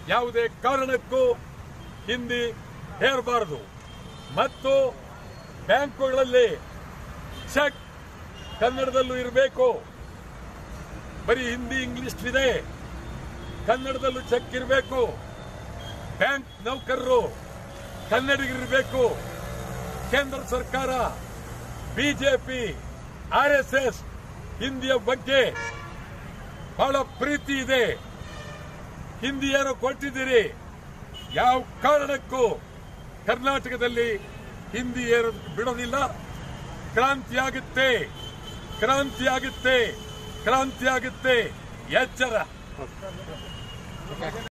ಯಾವುದೇ ಕಾರಣಕ್ಕೂ ಹಿಂದಿ ಹೇರಬಾರದು ಮತ್ತು ಬ್ಯಾಂಕುಗಳಲ್ಲಿ ಚೆಕ್ ಕನ್ನಡದಲ್ಲೂ ಇರಬೇಕು ಬರೀ ಹಿಂದಿ ಇಂಗ್ಲಿಷ್ ಇದೆ ಕನ್ನಡದಲ್ಲೂ ಚೆಕ್ ಇರಬೇಕು ಬ್ಯಾಂಕ್ ನೌಕರರು ಕನ್ನಡಿಗರಿರಬೇಕು ಕೇಂದ್ರ ಸರ್ಕಾರ ಬಿಜೆಪಿ ಆರ್ ಎಸ್ ಎಸ್ ಹಿಂದಿಯ ಬಗ್ಗೆ ಬಹಳ ಪ್ರೀತಿ ಇದೆ ಹಿಂದಿ ಏನೋ ಕೊಟ್ಟಿದ್ದೀರಿ ಯಾವ ಕಾರಣಕ್ಕೂ ಕರ್ನಾಟಕದಲ್ಲಿ ಹಿಂದಿ ಏನು ಬಿಡೋದಿಲ್ಲ ಕ್ರಾಂತಿಯಾಗುತ್ತೆ ಕ್ರಾಂತಿಯಾಗುತ್ತೆ ಕ್ರಾಂತಿಯಾಗುತ್ತೆ ಎಚ್ಚರ